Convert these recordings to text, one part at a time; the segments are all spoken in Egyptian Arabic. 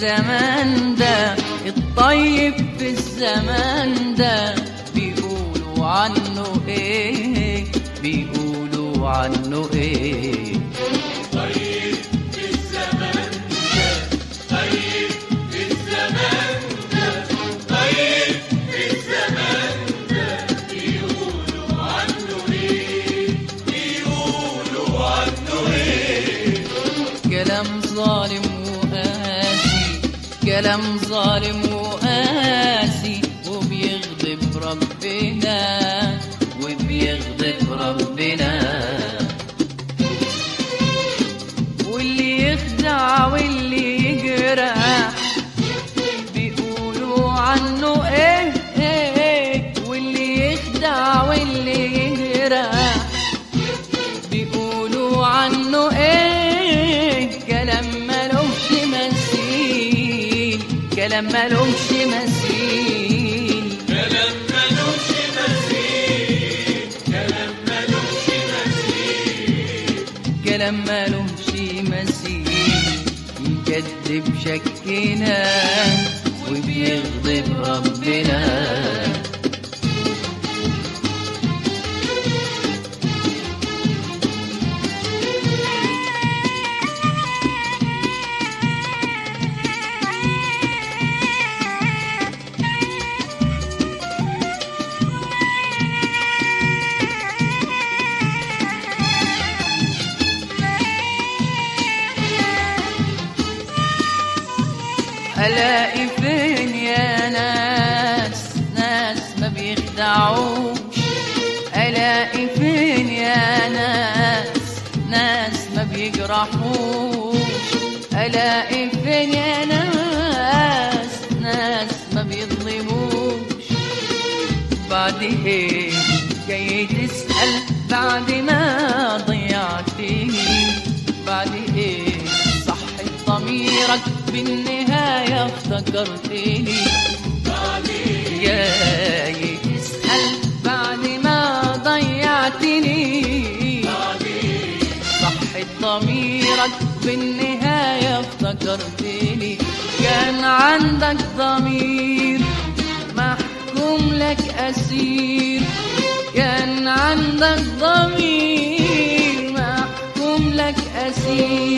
الزمان ده الطيب في الزمان ده بيقولوا عنه ايه بيقولوا عنه ايه طيب في الزمان ده طيب في الزمان ده طيب في الزمان ده بيقولوا عنه ايه بيقولوا عنه ايه كلام ظالم وقاسي كلام ظالم وقاسي وبيغضب ربنا وبيغضب ربنا واللي يخدع واللي يجرح بيقولوا عنه ايه ايه واللي يخدع واللي يجرح بيقولوا عنه ايه كلام ملوش مثيل كلام ملوش مثيل كلام ملوش مثيل كلام ملوش مثيل كلام ملوش مثيل يكذب شكنا وبيغضب ربنا الاقي فين يا ناس ناس ما بيخدعوش الاقي فين يا ناس ناس ما بيجرحوش الاقي فين يا ناس ناس ما بيظلموش بعد ايه جاي تسأل بعد ما ضيعتني بعد ايه صحت ضميرك بالنهاية افتكرتني جاي تسأل بعد ما ضيعتني صحت ضميرك بالنهاية افتكرتني كان عندك ضمير محكوم لك أسير كان عندك ضمير محكوم لك أسير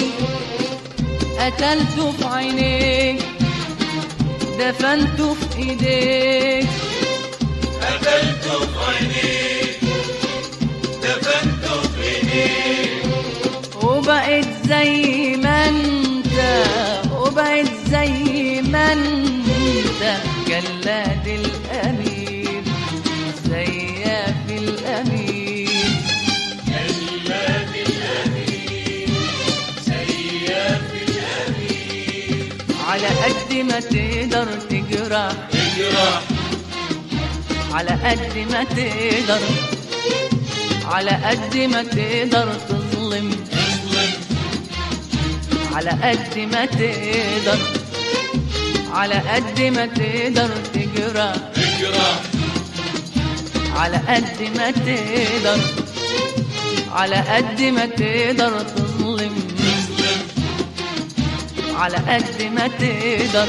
قتلته في عينيك دفنته في ايديك قتلته في عينيك دفنته في ايديك وبقيت زي ما انت وبقيت زي ما انت جلاد الامير زياف الامير جلاد الامين سياف الامين على قد ما تقدر تجرح اجرح على قد ما تقدر على قد ما تقدر تظلم اظلم على قد ما تقدر على قد ما تقدر تجرح اجرح على قد ما تقدر على قد ما تقدر تظلم اظلم على قد ما تقدر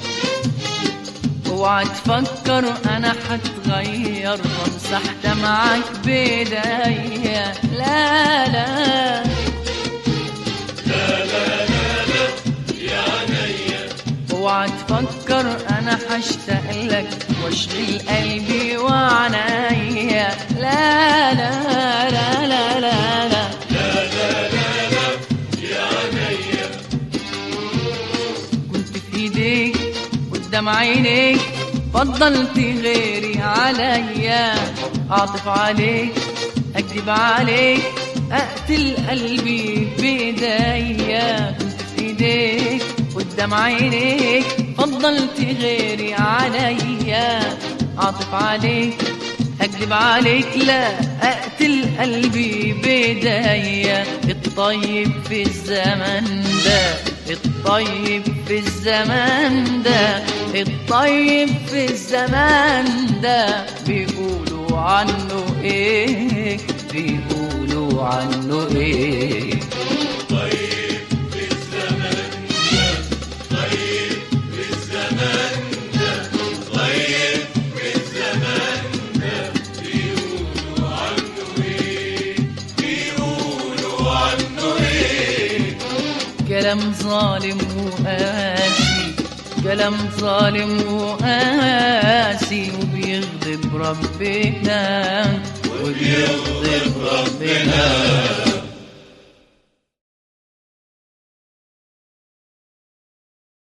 اوعى تفكر انا هتغير وامسح دمعك بايديا لا لا يا عينيا اوعى تفكر انا هشتاق لك واشغل قلبي وعنايا لا لا لا لا لا, لا. يا عينيا كنت في ايديك قدام عينيك فضلت غيري عليا اعطف عليك اكذب عليك اقتل قلبي بايديا كنت في ايديك قدام عينيك فضلت غيري عليا اعطف عليك اكذب عليك لا اقتل قلبي بايديا الطيب في الزمن ده الطيب في الزمان ده الطيب في الزمان ده بيقولوا عنه ايه بيقولوا عنه ايه طيب في الزمن ده طيب كلام ظالم وقاسي كلام ظالم وقاسي وبيغضب ربنا وبيغضب ربنا